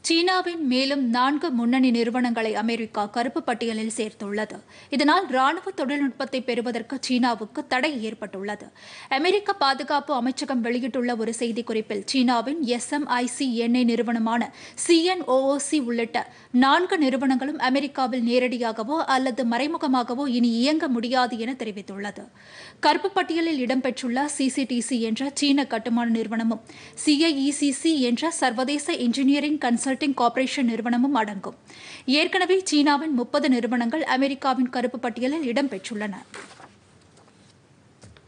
சீனாவின் மேலும் நான்கு முன்னணி நிறுவனங்களை அமெரிக்கா கருப்பு பட்டியலில் சேர்த்துள்ளது இதனால் ராணுவ தொழில்நுட்பத்தை பெறுவதற்கு சீனாவுக்கு தடை ஏற்பட்டுள்ளது அமெரிக்க பாதுகாப்பு அமைச்சகம் வெளியிட்டுள்ள ஒரு செய்திக்குறிப்பில் சீனாவின் எஸ்எம்ஐசி எண்ணெய் நிறுவனமான சிஎன்ஓஓசி உள்ளிட்ட நான்கு நிறுவனங்களும் அமெரிக்காவில் நேரடியாகவோ அல்லது மறைமுகமாகவோ இனி இயங்க முடியாது என தெரிவித்துள்ளது கருப்பு பட்டியலில் இடம்பெற்றுள்ள சிசிடிசி என்ற சீன கட்டுமான நிறுவனமும் சிஐஇசிசி என்ற சர்வதேச இன்ஜினியரிங் கன்சல்டிங் கார்ப்பரேஷன் நிறுவனமும் அடங்கும் ஏற்கனவே சீனாவின் முப்பது நிறுவனங்கள் அமெரிக்காவின் கருப்பு பட்டியலில் இடம்பெற்றுள்ளன